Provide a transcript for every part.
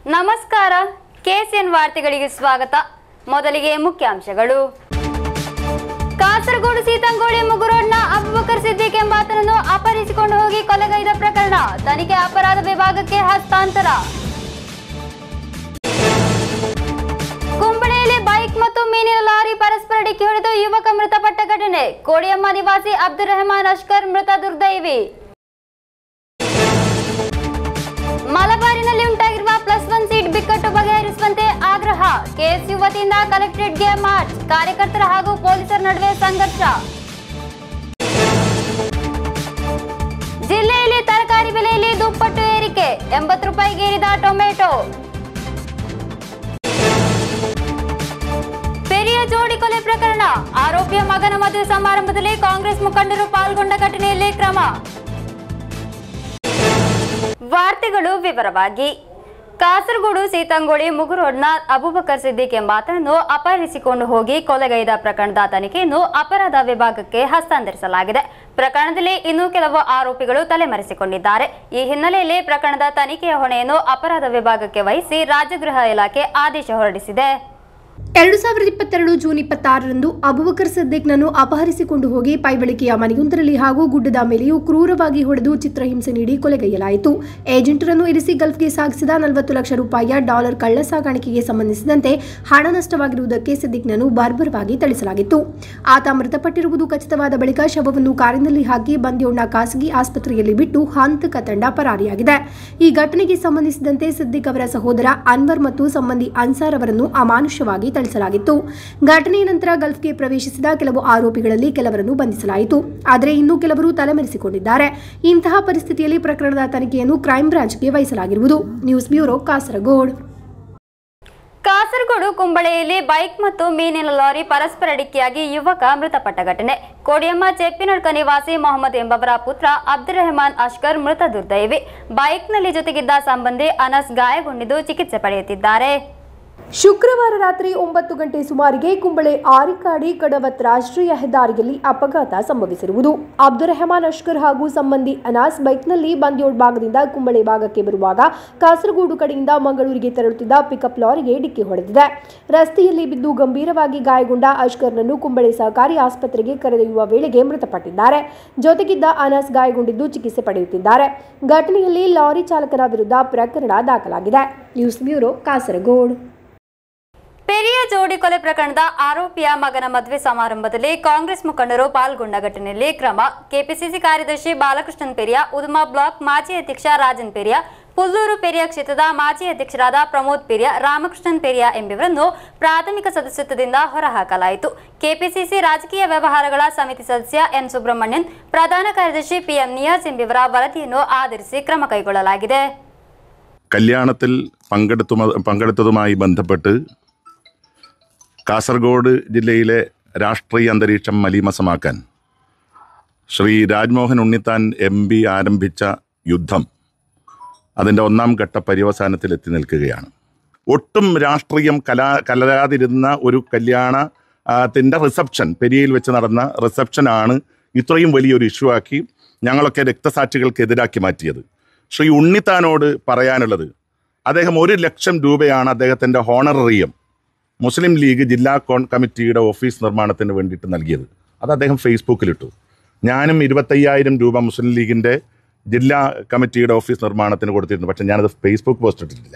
ನಮಸ್ಕಾರ ಕೆಸಿಎನ್ ವಾರ್ತೆಗಳಿಗೆ ಸ್ವಾಗತ ಮೊದಲಿಗೆ ಮುಖ್ಯಾಂಶಗಳು ಕಾಸರಗೋಡು ಸೀತಂಗೋಳಿ ಮುಗುರೋಡ್ನ ಅಬುಬಕರ್ ಸಿದ್ದಿಕ್ ಎಂಬಾತನನ್ನು ಅಪಹರಿಸಿಕೊಂಡು ಹೋಗಿ ಕೊಲೆಗೈದ ಪ್ರಕರಣ ತನಿಖೆ ಅಪರಾಧ ವಿಭಾಗಕ್ಕೆ ಹಸ್ತಾಂತರ ಕುಂಬಳೆಯಲ್ಲಿ ಬೈಕ್ ಮತ್ತು ಮೀನಿನ ಲಾರಿ ಪರಸ್ಪರ ಡಿಕ್ಕಿ ಹೊಡೆದು ಯುವಕ ಮೃತಪಟ್ಟ ಘಟನೆ ಕೋಡಿಯಮ್ಮ ನಿವಾಸಿ ಅಬ್ದುಲ್ ರೆಹಮಾನ್ ಅಷ್ಕರ್ ಮೃತ ದುರ್ದೈವಿ ಮಲಬಾರಿನಲ್ಲಿ ಉಂಟಾಗಿರುವ ಪ್ಲಸ್ ಒನ್ ಸೀಟ್ ಬಿಕ್ಕಟ್ಟು ಬಗೆಹರಿಸುವಂತೆ ಆಗ್ರಹ ಕೆಎಸ್ಯು ವತಿಯಿಂದ ಕಲೆಕ್ಟರೇಟ್ಗೆ ಮಾರ್ಚ್ ಕಾರ್ಯಕರ್ತರ ಹಾಗೂ ಪೊಲೀಸರ ನಡುವೆ ಸಂಘರ್ಷ ಜಿಲ್ಲೆಯಲ್ಲಿ ತರಕಾರಿ ಬೆಲೆಯಲ್ಲಿ ದುಪ್ಪಟ್ಟು ಏರಿಕೆ ಎಂಬತ್ತು ರೂಪಾಯಿಗೇರಿದ ಟೊಮೆಟೊ ಪೆರಿಯ ಜೋಡಿ ಕೊಲೆ ಪ್ರಕರಣ ಆರೋಪಿಯ ಮಗನ ಮದುವೆ ಸಮಾರಂಭದಲ್ಲಿ ಕಾಂಗ್ರೆಸ್ ಮುಖಂಡರು ಪಾಲ್ಗೊಂಡ ಘಟನೆಯಲ್ಲಿ ಕ್ರಮ ವಾರ್ತೆಗಳು ವಿವರವಾಗಿ ಕಾಸರಗೋಡು ಸೀತಂಗೋಳಿ ಮುಗುರೋಡ್ನ ಅಬುಬಕರ್ ಸಿದ್ದಿಕ್ ಎಂಬಾತನನ್ನು ಅಪಹರಿಸಿಕೊಂಡು ಹೋಗಿ ಕೊಲೆಗೈದ ಪ್ರಕರಣದ ತನಿಖೆಯನ್ನು ಅಪರಾಧ ವಿಭಾಗಕ್ಕೆ ಹಸ್ತಾಂತರಿಸಲಾಗಿದೆ ಪ್ರಕರಣದಲ್ಲಿ ಇನ್ನೂ ಕೆಲವು ಆರೋಪಿಗಳು ತಲೆಮರೆಸಿಕೊಂಡಿದ್ದಾರೆ ಈ ಹಿನ್ನೆಲೆಯಲ್ಲಿ ಪ್ರಕರಣದ ತನಿಖೆಯ ಹೊಣೆಯನ್ನು ಅಪರಾಧ ವಿಭಾಗಕ್ಕೆ ವಹಿಸಿ ರಾಜ್ಯ ಗೃಹ ಇಲಾಖೆ ಆದೇಶ ಹೊರಡಿಸಿದೆ ಎರಡು ಸಾವಿರದ ಇಪ್ಪತ್ತೆರಡು ಜೂನ್ ಇಪ್ಪತ್ತಾರರಂದು ಅಬುಬಕರ್ ಸದ್ದಿಕ್ನನ್ನು ಅಪಹರಿಸಿಕೊಂಡು ಹೋಗಿ ಪೈಬಳಿಕೆಯ ಮನೆಯೊಂದರಲ್ಲಿ ಹಾಗೂ ಗುಡ್ಡದ ಮೇಲೆಯೂ ಕ್ರೂರವಾಗಿ ಹೊಡೆದು ಚಿತ್ರಹಿಂಸೆ ನೀಡಿ ಕೊಲೆಗೈಯಲಾಯಿತು ಏಜೆಂಟರನ್ನು ಇರಿಸಿ ಗಲ್ಫ್ಗೆ ಸಾಗಿಸಿದ ನಲವತ್ತು ಲಕ್ಷ ರೂಪಾಯಿಯ ಡಾಲರ್ ಕಳ್ಳ ಸಾಗಾಣಿಕೆಗೆ ಸಂಬಂಧಿಸಿದಂತೆ ಹಣ ನಷ್ಟವಾಗಿರುವುದಕ್ಕೆ ಸಿದ್ದಿಕ್ನನ್ನು ಬಾರ್ಬರವಾಗಿ ಥಳಿಸಲಾಗಿತ್ತು ಆತ ಮೃತಪಟ್ಟಿರುವುದು ಖಚಿತವಾದ ಬಳಿಕ ಶವವನ್ನು ಕಾರಿನಲ್ಲಿ ಹಾಕಿ ಬಂದ್ಯೋಡ್ನ ಖಾಸಗಿ ಆಸ್ಪತ್ರೆಯಲ್ಲಿ ಬಿಟ್ಟು ಹಂತಕ ತಂಡ ಪರಾರಿಯಾಗಿದೆ ಈ ಘಟನೆಗೆ ಸಂಬಂಧಿಸಿದಂತೆ ಸಿದ್ದಿಕ್ ಅವರ ಸಹೋದರ ಅನ್ವರ್ ಮತ್ತು ಸಂಬಂಧಿ ಅನ್ಸಾರ್ ಅವರನ್ನು ಅಮಾನುಷವಾಗಿ ಥಳಿಸಲಾಗಿತ್ತು ಘಟನೆಯ ನಂತರ ಗಲ್ಫ್ಗೆ ಪ್ರವೇಶಿಸಿದ ಕೆಲವು ಆರೋಪಿಗಳಲ್ಲಿ ಕೆಲವರನ್ನು ಬಂಧಿಸಲಾಯಿತು ಆದರೆ ಇನ್ನೂ ಕೆಲವರು ತಲೆಮರೆಸಿಕೊಂಡಿದ್ದಾರೆ ಇಂತಹ ಪರಿಸ್ಥಿತಿಯಲ್ಲಿ ಪ್ರಕರಣದ ತನಿಖೆಯನ್ನು ಕ್ರೈಂ ಬ್ರಾಂಚ್ಗೆ ವಹಿಸಲಾಗಿರುವುದು ನ್ಯೂಸ್ ಬ್ಯೂರೋ ಕಾಸರಗೋಡ್ ಕಾಸರಗೋಡು ಕುಂಬಳೆಯಲ್ಲಿ ಬೈಕ್ ಮತ್ತು ಮೀನಿನ ಲಾರಿ ಪರಸ್ಪರ ಡಿಕ್ಕಿಯಾಗಿ ಯುವಕ ಮೃತಪಟ್ಟ ಘಟನೆ ಕೋಡಿಯಮ್ಮ ಚೆಪ್ಪಿನಡ್ಕ ನಿವಾಸಿ ಮೊಹಮ್ಮದ್ ಎಂಬವರ ಪುತ್ರ ಅಬ್ದುಲ್ ರೆಹಮಾನ್ ಅಷ್ಕರ್ ಮೃತ ದುರ್ದೈವಿ ಬೈಕ್ನಲ್ಲಿ ಜೊತೆಗಿದ್ದ ಸಂಬಂಧಿ ಅನಸ್ ಗಾಯಗೊಂಡಿದ್ದು ಚಿಕಿತ್ಸೆ ಪಡೆಯುತ್ತಿದ್ದಾರೆ ಶುಕ್ರವಾರ ರಾತ್ರಿ ಒಂಬತ್ತು ಗಂಟೆ ಸುಮಾರಿಗೆ ಕುಂಬಳೆ ಆರಿಕಾಡಿ ಕಡವತ್ ರಾಷ್ಟ್ರೀಯ ಹೆದ್ದಾರಿಯಲ್ಲಿ ಅಪಘಾತ ಸಂಭವಿಸಿರುವುದು ಅಬ್ದುಲ್ ರೆಹಮಾನ್ ಅಷ್ಕರ್ ಹಾಗೂ ಸಂಬಂಧಿ ಅನಾಸ್ ಬೈಕ್ನಲ್ಲಿ ಬಂದ್ಯೋಡ್ ಭಾಗದಿಂದ ಕುಂಬಳೆ ಭಾಗಕ್ಕೆ ಬರುವಾಗ ಕಾಸರಗೋಡು ಕಡೆಯಿಂದ ಮಂಗಳೂರಿಗೆ ತೆರಳುತ್ತಿದ್ದ ಪಿಕಪ್ ಲಾರಿಗೆ ಡಿಕ್ಕಿ ಹೊಡೆದಿದೆ ರಸ್ತೆಯಲ್ಲಿ ಬಿದ್ದು ಗಂಭೀರವಾಗಿ ಗಾಯಗೊಂಡ ಅಷ್ಕರ್ನನ್ನು ಕುಂಬಳೆ ಸಹಕಾರಿ ಆಸ್ಪತ್ರೆಗೆ ಕರೆದೊಯ್ಯುವ ವೇಳೆಗೆ ಮೃತಪಟ್ಟಿದ್ದಾರೆ ಜೊತೆಗಿದ್ದ ಅನಾಸ್ ಗಾಯಗೊಂಡಿದ್ದು ಚಿಕಿತ್ಸೆ ಪಡೆಯುತ್ತಿದ್ದಾರೆ ಘಟನೆಯಲ್ಲಿ ಲಾರಿ ಚಾಲಕನ ವಿರುದ್ಧ ಪ್ರಕರಣ ದಾಖಲಾಗಿದೆ ನ್ಯೂಸ್ ಬ್ಯೂರೋ ಕಾಸರಗೋಡು ಪೆರಿಯ ಜೋಡಿ ಕೊಲೆ ಪ್ರಕರಣದ ಆರೋಪಿಯ ಮಗನ ಮದುವೆ ಸಮಾರಂಭದಲ್ಲಿ ಕಾಂಗ್ರೆಸ್ ಮುಖಂಡರು ಪಾಲ್ಗೊಂಡ ಘಟನೆಯಲ್ಲಿ ಕ್ರಮ ಕೆಪಿಸಿಸಿ ಕಾರ್ಯದರ್ಶಿ ಬಾಲಕೃಷ್ಣನ್ ಪೆರಿಯ ಉದುಮಾ ಬ್ಲಾಕ್ ಮಾಜಿ ಅಧ್ಯಕ್ಷ ರಾಜನ್ ಪೆರಿಯ ಪುಲ್ಲೂರು ಪೆರಿಯ ಕ್ಷೇತ್ರದ ಮಾಜಿ ಅಧ್ಯಕ್ಷರಾದ ಪ್ರಮೋದ್ ಪೆರಿಯ ರಾಮಕೃಷ್ಣನ್ ಪೆರಿಯ ಎಂಬಿವರನ್ನು ಪ್ರಾಥಮಿಕ ಸದಸ್ಯತ್ವದಿಂದ ಹೊರಹಾಕಲಾಯಿತು ಕೆಪಿಸಿಸಿ ರಾಜಕೀಯ ವ್ಯವಹಾರಗಳ ಸಮಿತಿ ಸದಸ್ಯ ಎನ್ ಸುಬ್ರಹ್ಮಣ್ಯನ್ ಪ್ರಧಾನ ಕಾರ್ಯದರ್ಶಿ ಪಿಎಂ ನಿಯಾಜ್ ಎಂಬಿವರ ವರದಿಯನ್ನು ಆಧರಿಸಿ ಕ್ರಮ കൈകൊള്ളലാಗಿದೆ കല്യാണത്തിൽ പങ്കെടുത്തു പങ്കെടുത്തതുമായി ബന്ധപ്പെട്ട് കാസർഗോഡ് ജില്ലയിലെ രാഷ്ട്രീയ അന്തരീക്ഷം മലീമസമാക്കാൻ ശ്രീ രാജ്മോഹൻ ഉണ്ണിത്താൻ എം പി ആരംഭിച്ച യുദ്ധം അതിൻ്റെ ഒന്നാം ഘട്ട പര്യവസാനത്തിൽ എത്തി നിൽക്കുകയാണ് ഒട്ടും രാഷ്ട്രീയം കലാ കലരാതിരുന്ന ഒരു കല്യാണ ത്തിൻ്റെ റിസപ്ഷൻ പെരിയയിൽ വെച്ച് നടന്ന റിസപ്ഷനാണ് ഇത്രയും വലിയൊരു ഇഷ്യൂ ആക്കി ഞങ്ങളൊക്കെ രക്തസാക്ഷികൾക്കെതിരാക്കി മാറ്റിയത് ശ്രീ ഉണ്ണിത്താനോട് പറയാനുള്ളത് അദ്ദേഹം ഒരു ലക്ഷം രൂപയാണ് അദ്ദേഹത്തിൻ്റെ ഹോണററിയം മുസ്ലിം ലീഗ് ജില്ലാ കോൺ കമ്മിറ്റിയുടെ ഓഫീസ് നിർമ്മാണത്തിന് വേണ്ടിയിട്ട് നൽകിയത് അത് അദ്ദേഹം ഫേസ്ബുക്കിലിട്ടു ഞാനും ഇരുപത്തയ്യായിരം രൂപ മുസ്ലിം ലീഗിൻ്റെ ജില്ലാ കമ്മിറ്റിയുടെ ഓഫീസ് നിർമ്മാണത്തിന് കൊടുത്തിരുന്നു പക്ഷേ ഞാനത് ഫേസ്ബുക്ക് പോസ്റ്റ് ഇട്ടിട്ടില്ല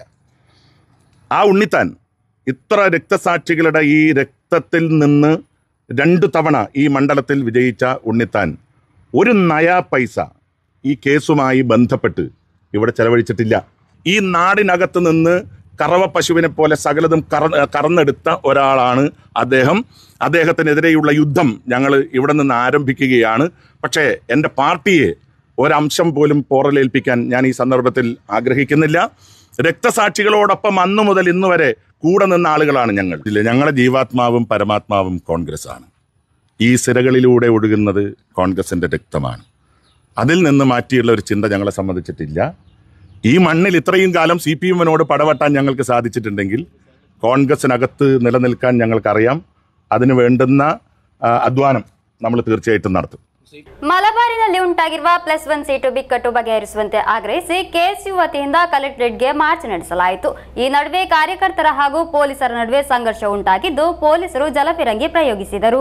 ആ ഉണ്ണിത്താൻ ഇത്ര രക്തസാക്ഷികളുടെ ഈ രക്തത്തിൽ നിന്ന് രണ്ടു തവണ ഈ മണ്ഡലത്തിൽ വിജയിച്ച ഉണ്ണിത്താൻ ഒരു നയാ പൈസ ഈ കേസുമായി ബന്ധപ്പെട്ട് ഇവിടെ ചെലവഴിച്ചിട്ടില്ല ഈ നാടിനകത്ത് നിന്ന് കറവ പശുവിനെ പോലെ സകലതും കറ കറന്നെടുത്ത ഒരാളാണ് അദ്ദേഹം അദ്ദേഹത്തിനെതിരെയുള്ള യുദ്ധം ഞങ്ങൾ ഇവിടെ നിന്ന് ആരംഭിക്കുകയാണ് പക്ഷേ എൻ്റെ പാർട്ടിയെ ഒരംശം പോലും പോറലേൽപ്പിക്കാൻ ഞാൻ ഈ സന്ദർഭത്തിൽ ആഗ്രഹിക്കുന്നില്ല രക്തസാക്ഷികളോടൊപ്പം അന്നു മുതൽ ഇന്ന് വരെ കൂടെ നിന്ന ആളുകളാണ് ഞങ്ങൾ ഇല്ല ഞങ്ങളുടെ ജീവാത്മാവും പരമാത്മാവും കോൺഗ്രസ് ആണ് ഈ സിരകളിലൂടെ ഒഴുകുന്നത് കോൺഗ്രസിന്റെ രക്തമാണ് അതിൽ നിന്ന് മാറ്റിയുള്ള ഒരു ചിന്ത ഞങ്ങളെ സംബന്ധിച്ചിട്ടില്ല ഈ മണ്ണിൽ ഇത്രയും കാലം സി പി എമ്മിനോട് പടവട്ടാൻ ഞങ്ങൾക്ക് സാധിച്ചിട്ടുണ്ടെങ്കിൽ കോൺഗ്രസിനകത്ത് നിലനിൽക്കാൻ ഞങ്ങൾക്കറിയാം അതിന് വേണ്ടുന്ന ആ, അധ്വാനം നമ്മൾ തീർച്ചയായിട്ടും നടത്തും ಮಲಬಾರ್ ಮಲಬಾರಿನಲ್ಲಿ ಉಂಟಾಗಿರುವ ಪ್ಲಸ್ ಒನ್ ಸೀಟು ಬಿಕ್ಕಟ್ಟು ಬಗೆಹರಿಸುವಂತೆ ಆಗ್ರಹಿಸಿ ಕೆಎಸ್ಯು ವತಿಯಿಂದ ಕಲೆಕ್ಟರೇಟ್ಗೆ ಮಾರ್ಚ್ ನಡೆಸಲಾಯಿತು ಈ ನಡುವೆ ಕಾರ್ಯಕರ್ತರ ಹಾಗೂ ಪೊಲೀಸರ ನಡುವೆ ಸಂಘರ್ಷ ಉಂಟಾಗಿದ್ದು ಪೊಲೀಸರು ಜಲಫಿರಂಗಿ ಪ್ರಯೋಗಿಸಿದರು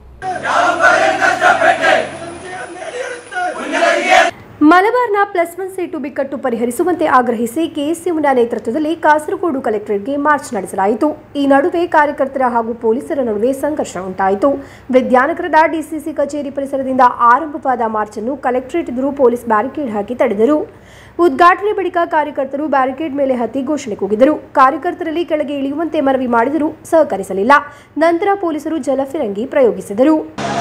ಮಲಬಾರ್ನ ಪ್ಲಸ್ ಒನ್ ಸೀಟು ಬಿಕ್ಕಟ್ಟು ಪರಿಹರಿಸುವಂತೆ ಆಗ್ರಹಿಸಿ ಕೆಎಸ್ಯುನ ನೇತೃತ್ವದಲ್ಲಿ ಕಾಸರಗೋಡು ಕಲೆಕ್ಟರೇಟ್ಗೆ ಮಾರ್ಚ್ ನಡೆಸಲಾಯಿತು ಈ ನಡುವೆ ಕಾರ್ಯಕರ್ತರ ಹಾಗೂ ಪೊಲೀಸರ ನಡುವೆ ಸಂಘರ್ಷ ಉಂಟಾಯಿತು ವಿದ್ಯಾನಗರದ ಡಿಸಿಸಿ ಕಚೇರಿ ಪರಿಸರದಿಂದ ಆರಂಭವಾದ ಮಾರ್ಚ್ ಅನ್ನು ಕಲೆಕ್ಟರೇಟ್ ಎದುರು ಪೊಲೀಸ್ ಬ್ಯಾರಿಕೇಡ್ ಹಾಕಿ ತಡೆದರು ಉದ್ಘಾಟನೆ ಬಳಿಕ ಕಾರ್ಯಕರ್ತರು ಬ್ಯಾರಿಕೇಡ್ ಮೇಲೆ ಹತ್ತಿ ಘೋಷಣೆ ಕೂಗಿದರು ಕಾರ್ಯಕರ್ತರಲ್ಲಿ ಕೆಳಗೆ ಇಳಿಯುವಂತೆ ಮನವಿ ಮಾಡಿದರೂ ಸಹಕರಿಸಲಿಲ್ಲ ನಂತರ ಪೊಲೀಸರು ಜಲಫಿರಂಗಿ ಪ್ರಯೋಗಿಸಿದರು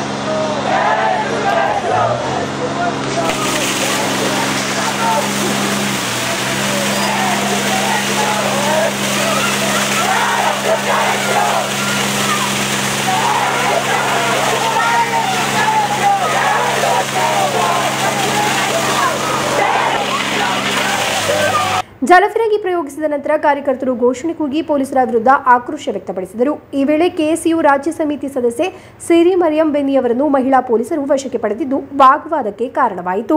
ಜಲಫಿರಂಗಿ ಪ್ರಯೋಗಿಸಿದ ನಂತರ ಕಾರ್ಯಕರ್ತರು ಘೋಷಣೆ ಕೂಗಿ ಪೊಲೀಸರ ವಿರುದ್ಧ ಆಕ್ರೋಶ ವ್ಯಕ್ತಪಡಿಸಿದರು ಈ ವೇಳೆ ಕೆಎಸ್ಯು ರಾಜ್ಯ ಸಮಿತಿ ಸದಸ್ಯೆ ಸಿರಿ ಮರಿಯಂ ಬೆನ್ನಿ ಅವರನ್ನು ಮಹಿಳಾ ಪೊಲೀಸರು ವಶಕ್ಕೆ ಪಡೆದಿದ್ದು ವಾಗ್ವಾದಕ್ಕೆ ಕಾರಣವಾಯಿತು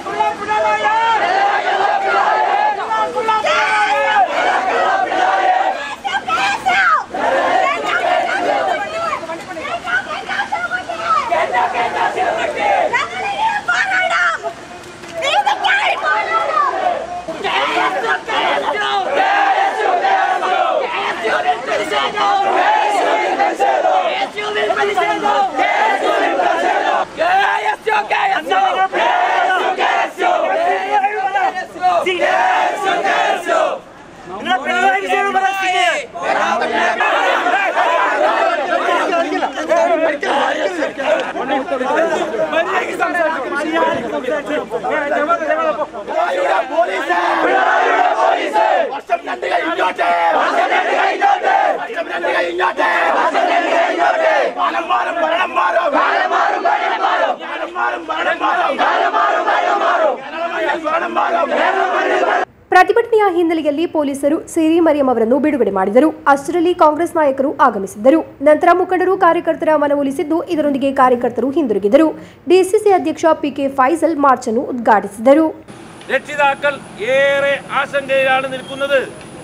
ಪ್ರತಿಭಟನೆಯ ಹಿನ್ನೆಲೆಯಲ್ಲಿ ಪೊಲೀಸರು ಸಿರಿ ಮರಿಯಂ ಅವರನ್ನು ಬಿಡುಗಡೆ ಮಾಡಿದರು ಅಷ್ಟರಲ್ಲಿ ಕಾಂಗ್ರೆಸ್ ನಾಯಕರು ಆಗಮಿಸಿದ್ದರು ನಂತರ ಮುಖಂಡರು ಕಾರ್ಯಕರ್ತರ ಮನವೊಲಿಸಿದ್ದು ಇದರೊಂದಿಗೆ ಕಾರ್ಯಕರ್ತರು ಹಿಂದಿರುಗಿದರು ಡಿಸಿಸಿ അധ്യക്ഷ പി കെ ഫൈസൽ മാർച്ച് അನ್ನು ഉദ്ഘാಟಿಸಿದರು രക്ഷിതാക്കൾ ഏറെ ആശങ്കയിലാണ് നിൽക്കുന്നത്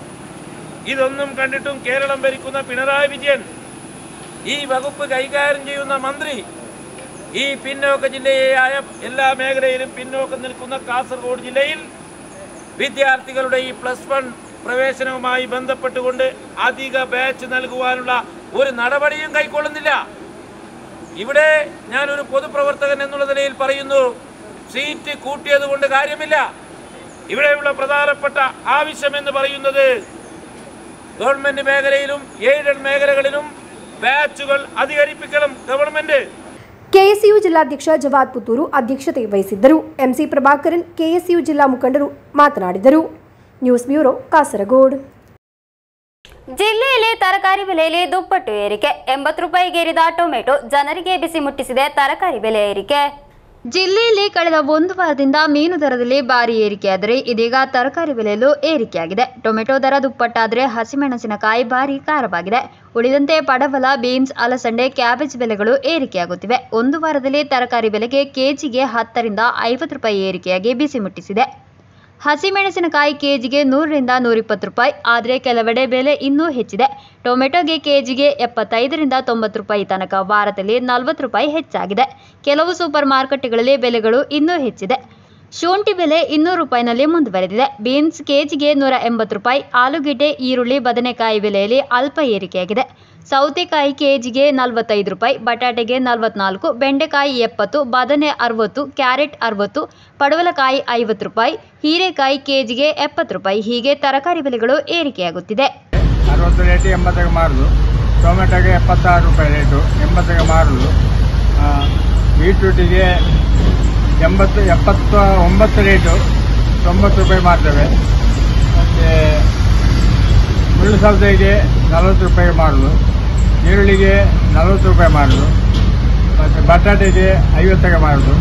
ഇതൊന്നും കണ്ടിട്ടും കേരളം ഭരിക്കുന്ന പിണറായി വിജയൻ ഈ വകുപ്പ് കൈകാര്യം ചെയ്യുന്ന മന്ത്രി ഈ പിന്നോക്ക ജില്ലയായ എല്ലാ മേഖലയിലും പിന്നോക്കം നിൽക്കുന്ന കാസർഗോഡ് ജില്ലയിൽ വിദ്യാർത്ഥികളുടെ ഈ പ്ലസ് വൺ പ്രവേശനവുമായി ബന്ധപ്പെട്ടുകൊണ്ട് അധിക ബാച്ച് നൽകുവാനുള്ള ഒരു നടപടിയും കൈക്കൊള്ളുന്നില്ല ഇവിടെ ഞാനൊരു പൊതുപ്രവർത്തകൻ എന്നുള്ള നിലയിൽ പറയുന്നു സീറ്റ് കൂട്ടിയത് കൊണ്ട് കാര്യമില്ല ഇവിടെയുള്ള പ്രധാനപ്പെട്ട ആവശ്യം എന്ന് പറയുന്നത് ഗവൺമെന്റ് മേഖലയിലും എയ്ഡഡ് മേഖലകളിലും ബാച്ചുകൾ അധികരിപ്പിക്കണം ഗവൺമെന്റ് ಕೆಎಸ್ಯು ಜಿಲ್ಲಾಧ್ಯಕ್ಷ ಜವಾದ್ ಪುತ್ತೂರು ಅಧ್ಯಕ್ಷತೆ ವಹಿಸಿದ್ದರು ಎಂಸಿ ಪ್ರಭಾಕರನ್ ಕೆಎಸ್ಯು ಜಿಲ್ಲಾ ಮುಖಂಡರು ಮಾತನಾಡಿದರು ನ್ಯೂಸ್ ಬ್ಯೂರೋ ಕಾಸರಗೋಡು ಜಿಲ್ಲೆಯಲ್ಲಿ ತರಕಾರಿ ಬೆಲೆಯಲ್ಲಿ ದುಪ್ಪಟ್ಟು ಏರಿಕೆ ಎಂಬತ್ತು ರೂಪಾಯಿಗೇರಿದ ಟೊಮೆಟೊ ಜನರಿಗೆ ಬಿಸಿ ಮುಟ್ಟಿಸಿದೆ ತರಕಾರಿ ಬೆಲೆ ಏರಿಕೆ ಜಿಲ್ಲೆಯಲ್ಲಿ ಕಳೆದ ಒಂದು ವಾರದಿಂದ ಮೀನು ದರದಲ್ಲಿ ಭಾರಿ ಏರಿಕೆಯಾದರೆ ಇದೀಗ ತರಕಾರಿ ಬೆಲೆಯಲ್ಲೂ ಏರಿಕೆಯಾಗಿದೆ ಟೊಮೆಟೊ ದರ ದುಪ್ಪಟ್ಟಾದರೆ ಹಸಿಮೆಣಸಿನಕಾಯಿ ಭಾರಿ ಖಾರವಾಗಿದೆ ಉಳಿದಂತೆ ಪಡವಲ ಬೀನ್ಸ್ ಅಲಸಂಡೆ ಕ್ಯಾಬೇಜ್ ಬೆಲೆಗಳು ಏರಿಕೆಯಾಗುತ್ತಿವೆ ಒಂದು ವಾರದಲ್ಲಿ ತರಕಾರಿ ಬೆಲೆಗೆ ಕೆಜಿಗೆ ಹತ್ತರಿಂದ ಐವತ್ತು ರೂಪಾಯಿ ಏರಿಕೆಯಾಗಿ ಬಿಸಿ ಮುಟ್ಟಿಸಿದೆ ಹಸಿಮೆಣಸಿನಕಾಯಿ ಕೆಜಿಗೆ ನೂರರಿಂದ ನೂರಿಪ್ಪತ್ತು ರೂಪಾಯಿ ಆದರೆ ಕೆಲವೆಡೆ ಬೆಲೆ ಇನ್ನೂ ಹೆಚ್ಚಿದೆ ಟೊಮೆಟೊಗೆ ಕೆಜಿಗೆ ಎಪ್ಪತ್ತೈದರಿಂದ ತೊಂಬತ್ತು ರೂಪಾಯಿ ತನಕ ವಾರದಲ್ಲಿ ನಲವತ್ತು ರೂಪಾಯಿ ಹೆಚ್ಚಾಗಿದೆ ಕೆಲವು ಸೂಪರ್ ಮಾರುಕಟ್ಟೆಗಳಲ್ಲಿ ಬೆಲೆಗಳು ಇನ್ನೂ ಹೆಚ್ಚಿದೆ ಶುಂಠಿ ಬೆಲೆ ಇನ್ನೂರು ರೂಪಾಯಿನಲ್ಲಿ ಮುಂದುವರೆದಿದೆ ಬೀನ್ಸ್ ಕೆಜಿಗೆ ನೂರ ಎಂಬತ್ತು ರೂಪಾಯಿ ಆಲೂಗೆಡ್ಡೆ ಈರುಳ್ಳಿ ಬದನೆಕಾಯಿ ಬೆಲೆಯಲ್ಲಿ ಅಲ್ಪ ಏರಿಕೆಯಾಗಿದೆ ಸೌತೆಕಾಯಿ ಕೆಜಿಗೆ ನಲವತ್ತೈದು ರೂಪಾಯಿ ಬಟಾಟೆಗೆ ನಲವತ್ನಾಲ್ಕು ಬೆಂಡೆಕಾಯಿ ಎಪ್ಪತ್ತು ಬದನೆ ಅರವತ್ತು ಕ್ಯಾರೆಟ್ ಅರವತ್ತು ಪಡವಲಕಾಯಿ ಐವತ್ತು ರೂಪಾಯಿ ಹೀರೆಕಾಯಿ ಕೆಜಿಗೆ ಎಪ್ಪತ್ತು ರೂಪಾಯಿ ಹೀಗೆ ತರಕಾರಿ ಬೆಲೆಗಳು ಏರಿಕೆಯಾಗುತ್ತಿದೆ ಅರವತ್ತು ರೇಟ್ ಎಂಬತ್ತಕ್ಕೆ ಮಾರುದು ಟೊಮೆಟೊಗೆ ಎಪ್ಪತ್ತಾರು ರೂಪಾಯಿ ರೇಟು ಎಂಬತ್ತಕ್ಕೆ ಮಾರುದು ಆ, ಬೀಟ್ರೂಟಿಗೆ ಎಂಬತ್ತು ಎಪ್ಪತ್ತ ಒಂಬತ್ತು ರೇಟು ತೊಂಬತ್ತು ರೂಪಾಯಿ ಮಾರ್ತೇವೆ ಮತ್ತು ಮುಳ್ಳು ಸೌದೆಗೆ ನಲವತ್ತು ರೂಪಾಯಿ ಮಾರುದು ಈರುಳ್ಳಿಗೆ ನಲವತ್ತು ರೂಪಾಯಿ ಮಾರುದು ಮತ್ತು ಬಟಾಟೆಗೆ ಐವತ್ತಕ್ಕೆ ಮಾರುದು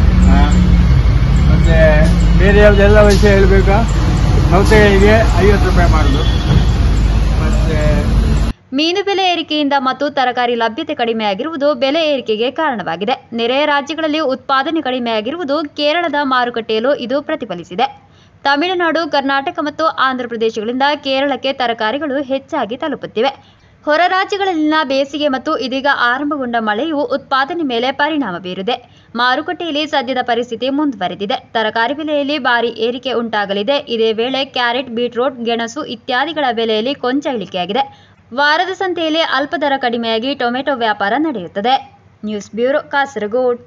ಮತ್ತು ಬೇರೆ ಯಾವುದೆಲ್ಲ ವಿಷಯ ಹೇಳಬೇಕಾ ಸೌತೆಕಾಯಿಗೆ ಐವತ್ತು ರೂಪಾಯಿ ಮಾರುದು ಮತ್ತು ಮೀನು ಬೆಲೆ ಏರಿಕೆಯಿಂದ ಮತ್ತು ತರಕಾರಿ ಲಭ್ಯತೆ ಕಡಿಮೆಯಾಗಿರುವುದು ಬೆಲೆ ಏರಿಕೆಗೆ ಕಾರಣವಾಗಿದೆ ನೆರೆಯ ರಾಜ್ಯಗಳಲ್ಲಿ ಉತ್ಪಾದನೆ ಕಡಿಮೆಯಾಗಿರುವುದು ಕೇರಳದ ಮಾರುಕಟ್ಟೆಯಲ್ಲೂ ಇದು ಪ್ರತಿಫಲಿಸಿದೆ ತಮಿಳುನಾಡು ಕರ್ನಾಟಕ ಮತ್ತು ಆಂಧ್ರಪ್ರದೇಶಗಳಿಂದ ಕೇರಳಕ್ಕೆ ತರಕಾರಿಗಳು ಹೆಚ್ಚಾಗಿ ತಲುಪುತ್ತಿವೆ ಹೊರ ರಾಜ್ಯಗಳಲ್ಲಿನ ಬೇಸಿಗೆ ಮತ್ತು ಇದೀಗ ಆರಂಭಗೊಂಡ ಮಳೆಯು ಉತ್ಪಾದನೆ ಮೇಲೆ ಪರಿಣಾಮ ಬೀರಿದೆ ಮಾರುಕಟ್ಟೆಯಲ್ಲಿ ಸದ್ಯದ ಪರಿಸ್ಥಿತಿ ಮುಂದುವರೆದಿದೆ ತರಕಾರಿ ಬೆಲೆಯಲ್ಲಿ ಭಾರಿ ಏರಿಕೆ ಉಂಟಾಗಲಿದೆ ಇದೇ ವೇಳೆ ಕ್ಯಾರೆಟ್ ಬೀಟ್ರೂಟ್ ಗೆಣಸು ಇತ್ಯಾದಿಗಳ ಬೆಲೆಯಲ್ಲಿ ಕೊಂಚ ಇಳಿಕೆಯಾಗಿದೆ ವಾರದ ಸಂತೆಯಲ್ಲಿ ಅಲ್ಪ ದರ ಕಡಿಮೆಯಾಗಿ ಟೊಮೆಟೊ ವ್ಯಾಪಾರ ನಡೆಯುತ್ತದೆ news bureau Kasaragod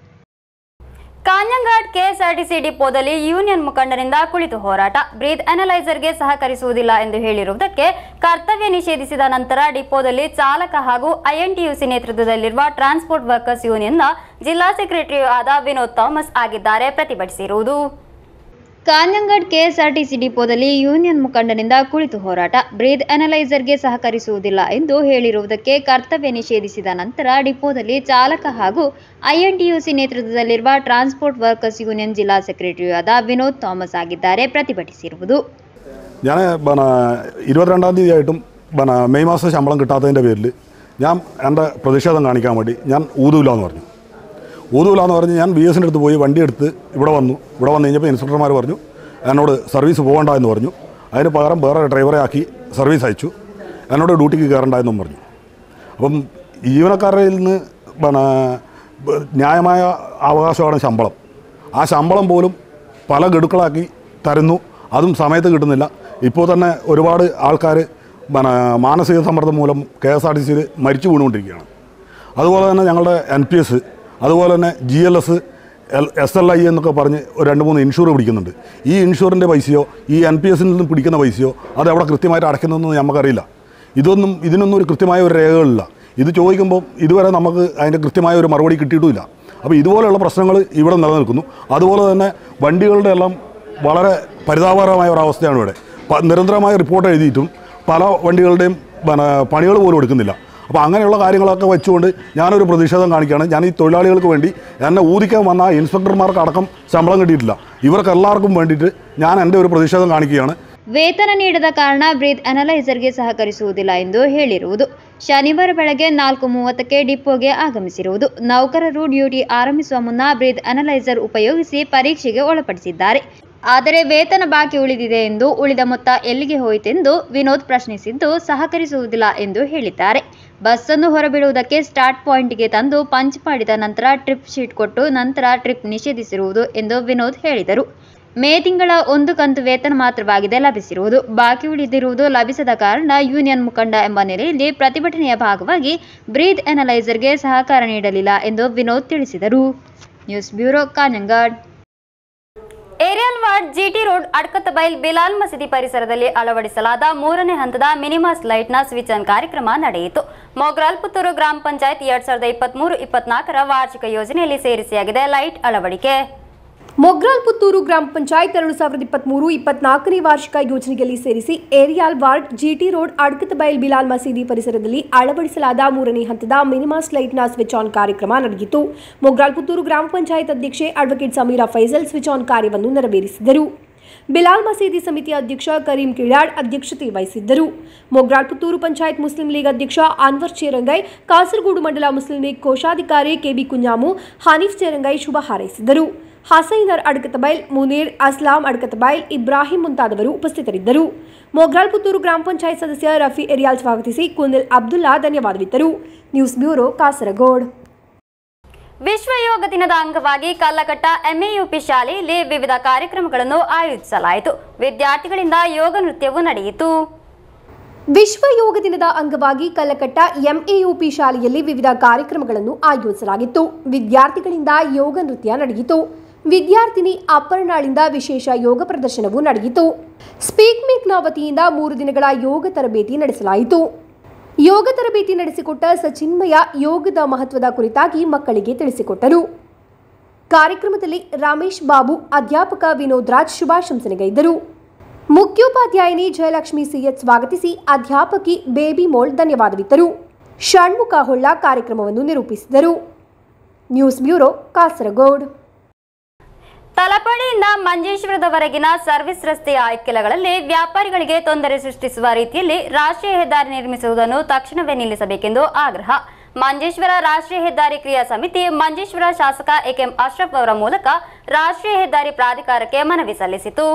Kanhangad KSRTC ಡಿಪೋದಲ್ಲಿ ಯೂನಿಯನ್ ಮುಖಂಡರಿಂದ ಕುಳಿತು ಹೋರಾಟ ಬ್ರೀತ್ ಅನಲೈಸರ್ಗೆ ಸಹಕರಿಸುವುದಿಲ್ಲ ಎಂದು ಹೇಳಿರುವುದಕ್ಕೆ ಕರ್ತವ್ಯ ನಿಷೇಧಿಸಿದ ನಂತರ ಡಿಪೋದಲ್ಲಿ ಚಾಲಕ ಹಾಗೂ ಐಎನ್ಟಿಯುಸಿ ನೇತೃತ್ವದಲ್ಲಿರುವ ಟ್ರಾನ್ಸ್ಪೋರ್ಟ್ ವರ್ಕರ್ಸ್ ಯೂನಿಯನ್ನ ಜಿಲ್ಲಾ ಸೆಕ್ರೆಟರಿ ಆದ ವಿನೋದ್ ಥಾಮಸ್ ಆಗಿದ್ದಾರೆ ಪ್ರತಿಭಟಿಸಿರುವುದು ಕಾಂಜಂಗಡ್ ಕೆಎಸ್ಆರ್ಟಿಸಿ ಡಿಪೋದಲ್ಲಿ ಯೂನಿಯನ್ ಮುಖಂಡನಿಂದ ಕುಳಿತು ಹೋರಾಟ ಬ್ರೀದ್ ಅನಲೈಸರ್ಗೆ ಸಹಕರಿಸುವುದಿಲ್ಲ ಎಂದು ಹೇಳಿರುವುದಕ್ಕೆ ಕರ್ತವ್ಯ ನಿಷೇಧಿಸಿದ ನಂತರ ಡಿಪೋದಲ್ಲಿ ಚಾಲಕ ಹಾಗೂ ಐಎನ್ಟಿಯುಸಿ ನೇತೃತ್ವದಲ್ಲಿರುವ ಟ್ರಾನ್ಸ್ಪೋರ್ಟ್ ವರ್ಕರ್ಸ್ യൂണിയൻ ജില്ലാ സെക്രട്ടറിയാದ വിനോദ് തോമസ് ಆಗಿದ್ದಾರೆ ಪ್ರತಿಭಟಿಸಿರುವುದು ഞാൻ പിന്നെ ഇരുപത്തിരണ്ടാം തീയതി ആയിട്ടും പിന്നെ മെയ് മാസം ശമ്പളം കിട്ടാത്തതിൻ്റെ പേരിൽ ഞാൻ എൻ്റെ പ്രതിഷേധം കാണിക്കാൻ വേണ്ടി ഞാൻ ഊതൂല എന്ന് പറഞ്ഞു ഊതൂല എന്ന് പറഞ്ഞ് ഞാൻ ബി എസിൻ്റെ അടുത്ത് പോയി വണ്ടി എടുത്ത് ഇവിടെ വന്നു ഇവിടെ വന്നു കഴിഞ്ഞപ്പോൾ ഇൻസ്പെക്ടർമാർ പറഞ്ഞു എന്നോട് സർവീസ് പോകണ്ട എന്ന് പറഞ്ഞു അതിന് പകരം വേറെ ഡ്രൈവറെ ആക്കി സർവീസ് അയച്ചു എന്നോട് ഡ്യൂട്ടിക്ക് കയറണ്ട എന്നും പറഞ്ഞു അപ്പം ജീവനക്കാരിൽ നിന്ന് പിന്നെ ബ- ന്യായമായ അവകാശമാണ് ശമ്പളം ആ ശമ്പളം പോലും പല ഗഡുക്കളാക്കി തരുന്നു അതും സമയത്ത് കിട്ടുന്നില്ല ഇപ്പോൾ തന്നെ ഒരുപാട് ആൾക്കാർ പിന്നെ മാനസിക സമ്മർദ്ദം മൂലം കെ എസ് ആർ ടി സിയിൽ മരിച്ചു വീണുകൊണ്ടിരിക്കുകയാണ് അതുപോലെ തന്നെ ഞങ്ങളുടെ എൻ പി എസ് അതുപോലെ തന്നെ G L S L S L I എന്നൊക്കെ പറഞ്ഞ് ഒരു രണ്ട് മൂന്ന് ഇൻഷൂർ പിടിക്കുന്നുണ്ട് ഈ ഇൻഷൂറിൻ്റെ പൈസയോ ഈ എൻ പി എസിൽ നിന്ന് പിടിക്കുന്ന പൈസയോ അത് എവിടെ കൃത്യമായിട്ട് അടയ്ക്കുന്നതെന്ന് നമുക്കറിയില്ല ഇതൊന്നും ഇതിനൊന്നും ഒരു കൃത്യമായ ഒരു രേഖകളില്ല ഇത് ചോദിക്കുമ്പോൾ ഇതുവരെ നമുക്ക് അതിൻ്റെ കൃത്യമായ ഒരു മറുപടി കിട്ടിയിട്ടുമില്ല അപ്പോൾ ഇതുപോലെയുള്ള പ്രശ്നങ്ങൾ ഇവിടെ നിലനിൽക്കുന്നു അതുപോലെ തന്നെ വണ്ടികളുടെ എല്ലാം വളരെ പരിതാപകരമായ ഒരവസ്ഥയാണ് ഇവിടെ പ- നിരന്തരമായ റിപ്പോർട്ട് എഴുതിയിട്ടും പല വണ്ടികളുടെയും പിന്നെ പണികൾ പോലും എടുക്കുന്നില്ല അപ്പോൾ അങ്ങനെയുള്ള കാര്യങ്ങളൊക്കെ വെച്ചുകൊണ്ട് ഞാനൊരു പ്രതിഷേധം കാണിക്കുകയാണ് ഞാൻ ഈ തൊഴിലാളികൾക്ക് വേണ്ടി എന്നെ ഊതിക്കാൻ വന്ന ഇൻസ്പെക്ടർമാർക്ക് അടക്കം ശമ്പളം കിട്ടിയിട്ടില്ല ഇവർക്ക് എല്ലാവർക്കും വേണ്ടിയിട്ട് ഞാൻ എൻ്റെ ഒരു പ്രതിഷേധം കാണിക്കുകയാണ് ವೇತನ ನೀಡದ ಕಾರಣ ಬ್ರೀತ್ ಅನಲೈಸರ್ಗೆ ಸಹಕರಿಸುವುದಿಲ್ಲ ಎಂದು ಹೇಳಿರುವುದು ಶನಿವಾರ ಬೆಳಗ್ಗೆ ನಾಲ್ಕು ಮೂವತ್ತಕ್ಕೆ ಡಿಪೋಗೆ ಆಗಮಿಸಿರುವುದು ನೌಕರರು ಡ್ಯೂಟಿ ಆರಂಭಿಸುವ ಮುನ್ನ ಬ್ರೀತ್ ಅನಲೈಸರ್ ಉಪಯೋಗಿಸಿ ಪರೀಕ್ಷೆಗೆ ಒಳಪಡಿಸಿದ್ದಾರೆ ಆದರೆ ವೇತನ ಬಾಕಿ ಉಳಿದಿದೆ ಎಂದು ಉಳಿದ ಮೊತ್ತ ಎಲ್ಲಿಗೆ ಹೋಯಿತೆಂದು ವಿನೋದ್ ಪ್ರಶ್ನಿಸಿದ್ದು ಸಹಕರಿಸುವುದಿಲ್ಲ ಎಂದು ಹೇಳಿದ್ದಾರೆ ಬಸ್ಸನ್ನು ಹೊರಬಿಡುವುದಕ್ಕೆ ಸ್ಟಾರ್ಟ್ ಪಾಯಿಂಟ್ಗೆ ತಂದು ಪಂಚ್ ಮಾಡಿದ ನಂತರ ಟ್ರಿಪ್ ಶೀಟ್ ಕೊಟ್ಟು ನಂತರ ಟ್ರಿಪ್ ನಿಷೇಧಿಸಿರುವುದು ಎಂದು ವಿನೋದ್ ಹೇಳಿದರು ಮೇ ತಿಂಗಳ ಒಂದು ಕಂತು ವೇತನ ಮಾತ್ರವಾಗಿದೆ ಲಭಿಸಿರುವುದು ಬಾಕಿ ಉಳಿದಿರುವುದು ಲಭಿಸದ ಕಾರಣ ಯೂನಿಯನ್ ಮುಖಂಡ ಎಂಬ ನೆಲೆಯಲ್ಲಿ ಪ್ರತಿಭಟನೆಯ ಭಾಗವಾಗಿ ಬ್ರೀತ್ ಅನಲೈಸರ್ಗೆ ಸಹಕಾರ ನೀಡಲಿಲ್ಲ ಎಂದು ವಿನೋದ್ ತಿಳಿಸಿದರು news bureau Kanhangad Eriyal ward GT road Adkathbail Bilal ಮಸೀದಿ ಪರಿಸರದಲ್ಲಿ ಅಳವಡಿಸಲಾದ ಮೂರನೇ ಹಂತದ ಮಿನಿಮಾಸ್ ಲೈಟ್ನ ಸ್ವಿಚ್ ಆನ್ ಕಾರ್ಯಕ್ರಮ ನಡೆಯಿತು ಮೊಗ್ರಾಲ್ ಪುತ್ತೂರು ಗ್ರಾಮ ಪಂಚಾಯತ್ ಎರಡ್ ಸಾವಿರದ ಇಪ್ಪತ್ಮೂರು ಇಪ್ಪತ್ನಾಲ್ಕರ ವಾರ್ಷಿಕ ಯೋಜನೆಯಲ್ಲಿ ಸೇರಿಸಿಯಾಗಿದೆ ಲೈಟ್ ಅಳವಡಿಕೆ ಮೊಗ್ರಾಲ್ ಪುತ್ತೂರು ಗ್ರಾಮ ಪಂಚಾಯತ್ ಎರಡು ಸಾವಿರದ ಇಪ್ಪತ್ಮೂರು ಇಪ್ಪತ್ನಾಲ್ಕನೇ ವಾರ್ಷಿಕ ಯೋಜನೆಯಲ್ಲಿ ಸೇರಿಸಿ Eriyal ward GT road Adkathbail Bilal ಮಸೀದಿ ಪರಿಸರದಲ್ಲಿ ಅಳವಡಿಸಲಾದ ಮೂರನೇ ಹಂತದ ಮಿನಿಮಾಸ್ ಲೈಟ್ನ ಸ್ವಿಚ್ ಆನ್ ಕಾರ್ಯಕ್ರಮ ನಡೆಯಿತು ಮೊಗ್ರಾಲ್ ಪುತ್ತೂರು ಗ್ರಾಮ ಪಂಚಾಯತ್ ಅಧ್ಯಕ್ಷೆ advocate Sameera Faisal switch on ಕಾರ್ಯವನ್ನು ನೆರವೇರಿಸಿದರು ಬಿಲಾಲ್ ಮಸೀದಿ ಸಮಿತಿ ಅಧ್ಯಕ್ಷ ಕರೀಂ ಕಿಳಾಡ್ ಅಧ್ಯಕ್ಷತೆ ವಹಿಸಿದ್ದರು ಮೊಗ್ರಾಲ್ ಪುತ್ತೂರು ಪಂಚಾಯತ್ ಮುಸ್ಲಿಂ ಲೀಗ್ ಅಧ್ಯಕ್ಷ ಅನ್ವರ್ ಚೇರಂಗೈ ಕಾಸರಗೋಡು ಮಂಡಲ ಮುಸ್ಲಿಂ ಲೀಗ್ ಕೋಶಾಧಿಕಾರಿ ಕೆಬಿ ಕುഞ്ഞാಮು ಹನೀಫ್ ಚೇರಂಗೈ ಶುಭ ಹಾರೈಸಿದರು ಹಸೈನರ್ ಅಡ್ಕತಬೈಲ್ ಮುನೀರ್ ಅಸ್ಲಾಂ ಅಡ್ಕತಬೈಲ್ ಇಬ್ರಾಹಿಂ ಮುಂತಾದವರು ಉಪಸ್ಥಿತರಿದ್ದರು ಮೊಗ್ರಾಲ್ ಪುತ್ತೂರು ಗ್ರಾಮ ಪಂಚಾಯತ್ ಸದಸ್ಯ ರಫಿ ಎರಿಯಾಲ್ ಸ್ವಾಗತಿಸಿ ಕುನಿಲ್ ಅಬ್ದುಲ್ಲಾ ಧನ್ಯವಾದವಿತ್ತರು ನ್ಯೂಸ್ ಬ್ಯೂರೋ ಕಾಸರಗೋಡ್ ವಿಶ್ವ ಯೋಗ ದಿನದ ಅಂಗವಾಗಿ ಕಲ್ಲಕಟ್ಟ ಎಂಎಯುಪಿ ಶಾಲೆಯಲ್ಲಿ ವಿವಿಧ ಕಾರ್ಯಕ್ರಮಗಳನ್ನು ಆಯೋಜಿಸಲಾಯಿತು ವಿದ್ಯಾರ್ಥಿಗಳಿಂದ ಯೋಗ ನೃತ್ಯವೂ ನಡೆಯಿತು ವಿಶ್ವ ಯೋಗ ದಿನದ ಅಂಗವಾಗಿ ಕಲ್ಲಕಟ್ಟ ಎಂಎಯುಪಿ ಶಾಲೆಯಲ್ಲಿ ವಿವಿಧ ಕಾರ್ಯಕ್ರಮಗಳನ್ನು ಆಯೋಜಿಸಲಾಗಿತ್ತು ವಿದ್ಯಾರ್ಥಿಗಳಿಂದ ಯೋಗ ನೃತ್ಯ ನಡೆಯಿತು ವಿದ್ಯಾರ್ಥಿನಿ ಅಪರ್ಣಾಳಿಂದ ವಿಶೇಷ ಯೋಗ ಪ್ರದರ್ಶನವೂ ನಡೆಯಿತು ಸ್ಪೀಕ್ ಮೇಕ್ನ ವತಿಯಿಂದ ಮೂರು ದಿನಗಳ ಯೋಗ ತರಬೇತಿ ನಡೆಸಲಾಯಿತು ಯೋಗ ತರಬೇತಿ ನಡೆಸಿಕೊಟ್ಟ ಸಚಿನ್ಮಯ ಯೋಗದ ಮಹತ್ವದ ಕುರಿತಾಗಿ ಮಕ್ಕಳಿಗೆ ತಿಳಿಸಿಕೊಟ್ಟರು ಕಾರ್ಯಕ್ರಮದಲ್ಲಿ ರಮೇಶ್ ಬಾಬು ಅಧ್ಯಾಪಕ ವಿನೋದ್ ರಾಜ್ ಶುಭಾಶಂಸನೆಗೈದರು ಮುಖ್ಯೋಪಾಧ್ಯಾಯಿನಿ ಜಯಲಕ್ಷ್ಮಿ ಸಿಎಚ್ ಸ್ವಾಗತಿಸಿ ಅಧ್ಯಾಪಕಿ ಬೇಬಿ ಮೋಳ್ ಧನ್ಯವಾದವಿತ್ತರು ಷಣ್ಮುಖ ಹೊಳ್ಳ ಕಾರ್ಯಕ್ರಮವನ್ನು ನಿರೂಪಿಸಿದರು ನ್ಯೂಸ್ ಬ್ಯೂರೋ ಕಾಸರಗೋಡ್ ತಲಪಾಡಿಯಿಂದ ಮಂಜೇಶ್ವರದವರೆಗಿನ ಸರ್ವಿಸ್ ರಸ್ತೆಯ ಇಕ್ಕೆಲಗಳಲ್ಲಿ ವ್ಯಾಪಾರಿಗಳಿಗೆ ತೊಂದರೆ ಸೃಷ್ಟಿಸುವ ರೀತಿಯಲ್ಲಿ ರಾಷ್ಟ್ರೀಯ ಹೆದ್ದಾರಿ ನಿರ್ಮಿಸುವುದನ್ನು ತಕ್ಷಣವೇ ನಿಲ್ಲಿಸಬೇಕೆಂದು ಆಗ್ರಹ ಮಂಜೇಶ್ವರ ರಾಷ್ಟ್ರೀಯ ಹೆದ್ದಾರಿ ಕ್ರಿಯಾ ಸಮಿತಿ ಮಂಜೇಶ್ವರ ಶಾಸಕ ಎಕೆಎಂ ಅಶ್ರಫ್ ಅವರ ಮೂಲಕ ರಾಷ್ಟ್ರೀಯ ಹೆದ್ದಾರಿ ಪ್ರಾಧಿಕಾರಕ್ಕೆ ಮನವಿ ಸಲ್ಲಿಸಿತು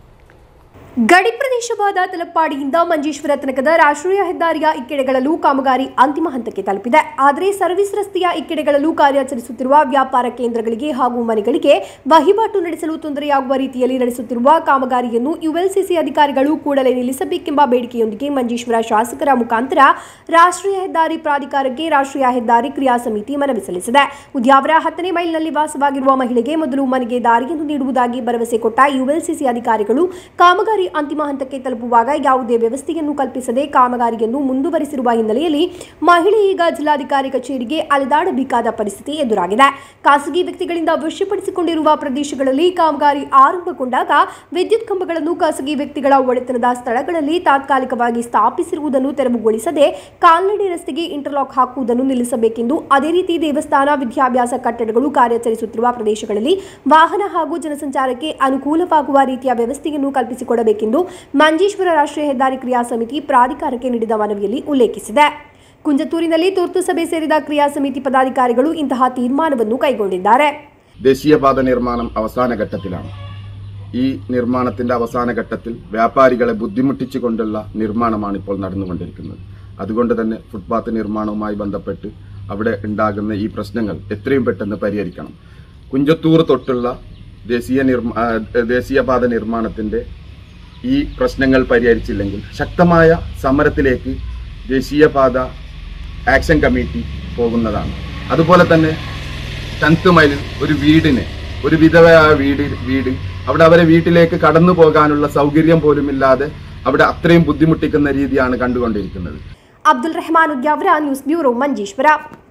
ಗಡಿ ಪ್ರದೇಶವಾದ ತಲಪ್ಪಾಡಿಯಿಂದ ಮಂಜೇಶ್ವರ ತನಕದ ರಾಷ್ಟ್ರೀಯ ಹೆದ್ದಾರಿಯ ಇಕ್ಕೆಡೆಗಳಲ್ಲೂ ಕಾಮಗಾರಿ ಅಂತಿಮ ಹಂತಕ್ಕೆ ತಲುಪಿದೆ ಆದರೆ ಸರ್ವಿಸ್ ರಸ್ತೆಯ ಇಕ್ಕೆಡೆಗಳಲ್ಲೂ ಕಾರ್ಯಾಚರಿಸುತ್ತಿರುವ ವ್ಯಾಪಾರ ಕೇಂದ್ರಗಳಿಗೆ ಹಾಗೂ ಮನೆಗಳಿಗೆ ವಹಿವಾಟು ನಡೆಸಲು ತೊಂದರೆಯಾಗುವ ರೀತಿಯಲ್ಲಿ ನಡೆಸುತ್ತಿರುವ ಕಾಮಗಾರಿಯನ್ನು ಯುಎಲ್ಸಿಸಿ ಅಧಿಕಾರಿಗಳು ಕೂಡಲೇ ನಿಲ್ಲಿಸಬೇಕೆಂಬ ಬೇಡಿಕೆಯೊಂದಿಗೆ ಮಂಜೇಶ್ವರ ಶಾಸಕರ ಮುಖಾಂತರ ರಾಷ್ಟ್ರೀಯ ಹೆದ್ದಾರಿ ಪ್ರಾಧಿಕಾರಕ್ಕೆ ರಾಷ್ಟ್ರೀಯ ಹೆದ್ದಾರಿ ಕ್ರಿಯಾ ಸಮಿತಿ ಮನವಿ ಸಲ್ಲಿಸಿದೆ ಉದ್ಯಾವರ ಹತ್ತನೇ ಮೈಲ್ನಲ್ಲಿ ವಾಸವಾಗಿರುವ ಮಹಿಳೆಗೆ ಮೊದಲು ಮನೆಗೆ ದಾರಿಯನ್ನು ನೀಡುವುದಾಗಿ ಭರವಸೆ ಕೊಟ್ಟ ಯುಎಲ್ಸಿಸಿ ಅಧಿಕಾರಿಗಳು ಕಾಮಗಾರಿ ಅಂತಿಮ ಹಂತಕ್ಕೆ ತಲುಪುವಾಗ ಯಾವುದೇ ವ್ಯವಸ್ಥೆಯನ್ನು ಕಲ್ಪಿಸದೆ ಕಾಮಗಾರಿಯನ್ನು ಮುಂದುವರಿಸಿರುವ ಹಿನ್ನೆಲೆಯಲ್ಲಿ ಮಹಿಳೆ ಈಗ ಜಿಲ್ಲಾಧಿಕಾರಿ ಕಚೇರಿಗೆ ಅಲೆದಾಡಬೇಕಾದ ಪರಿಸ್ಥಿತಿ ಎದುರಾಗಿದೆ ಖಾಸಗಿ ವ್ಯಕ್ತಿಗಳಿಂದ ವಶಪಡಿಸಿಕೊಂಡಿರುವ ಪ್ರದೇಶಗಳಲ್ಲಿ ಕಾಮಗಾರಿ ಆರಂಭಗೊಂಡಾಗ ವಿದ್ಯುತ್ ಕಂಬಗಳನ್ನು ಖಾಸಗಿ ವ್ಯಕ್ತಿಗಳ ಒಡೆತನದ ಸ್ಥಳಗಳಲ್ಲಿ ತಾತ್ಕಾಲಿಕವಾಗಿ ಸ್ಥಾಪಿಸಿರುವುದನ್ನು ತೆರವುಗೊಳಿಸದೆ ಕಾಲ್ನಡಿ ರಸ್ತೆಗೆ ಇಂಟರ್ಲಾಕ್ ಹಾಕುವುದನ್ನು ನಿಲ್ಲಿಸಬೇಕೆಂದು ಅದೇ ರೀತಿ ದೇವಸ್ಥಾನ ವಿದ್ಯಾಭ್ಯಾಸ ಕಟ್ಟಡಗಳು ಕಾರ್ಯಾಚರಿಸುತ್ತಿರುವ ಪ್ರದೇಶಗಳಲ್ಲಿ ವಾಹನ ಹಾಗೂ ಜನಸಂಚಾರಕ್ಕೆ ಅನುಕೂಲವಾಗುವ ರೀತಿಯ ವ್ಯವಸ್ಥೆಯನ್ನು ಕಲ್ಪಿಸಿಕೊಡಬೇಕೆಂದು ಮಂಜೇಶ್ವರ ರಾಷ್ಟ್ರೀಯ ಹೆದ್ದಾರಿ ಕ್ರಿಯಾ ಸಮಿತಿ ಪ್ರಾಧಿಕಾರಕ್ಕೆ ನೀಡಿದ ಮನವಿಯಲ್ಲಿ ಉಲ್ಲೇಖಿಸಿದೆ ಕುಂಜತೂರಿನಲ್ಲಿ ತುರ್ತು ಸಭೆ ಸೇರಿದ ಕ್ರಿಯಾ ಸಮಿತಿ ಪದಾಧಿಕಾರಿಗಳು ಇಂತಹ ತೀರ್ಮಾನವನ್ನು ಕೈಗೊಂಡಿದ್ದಾರೆ ദേശീയപാത നിർമ്മാണം അവസാന ഘട്ടത്തിലാണ് ഈ നിർമ്മാണത്തിന്റെ അവസാന ഘട്ടത്തിൽ വ്യാപാരികളെ ബുദ്ധിമുട്ടിച്ചുകൊണ്ടുള്ള നിർമ്മാണമാണ് ഇപ്പോൾ നടന്നുകൊണ്ടിരിക്കുന്നത് അതുകൊണ്ട് തന്നെ ഫുട്പാത്ത് നിർമ്മാണവുമായി ബന്ധപ്പെട്ട് അവിടെ ഉണ്ടാകുന്ന ഈ പ്രശ്നങ്ങൾ എത്രയും പെട്ടെന്ന് പരിഹരിക്കണം കുഞ്ചത്തൂർ തൊട്ടുള്ള ദേശീയ നിർമ്മ ആ, ദേശീയപാത നിർമ്മാണത്തിന്റെ ഈ പ്രശ്നങ്ങൾ പരിഹരിച്ചില്ലെങ്കിൽ ശക്തമായ സമരത്തിലേക്ക് ദേശീയപാത ആക്ഷൻ കമ്മിറ്റി പോകുന്നതാണ് അതുപോലെ തന്നെ ടെൻത്ത് മൈലിൽ ഒരു വീടിന് ഒരു വിധവയായ വീട് വീട് അവിടെ അവരെ വീട്ടിലേക്ക് കടന്നു പോകാനുള്ള സൗകര്യം പോലുമില്ലാതെ അവിടെ അത്രയും ബുദ്ധിമുട്ടിക്കുന്ന രീതിയാണ് കണ്ടുകൊണ്ടിരിക്കുന്നത് ಅಬ್ದುಲ್ ರೆಹಮಾನ್ ಉದ್ಯಾವರ ನ್ಯೂಸ್ ಬ್ಯೂರೋ ಮಂಜೇಶ್ವರ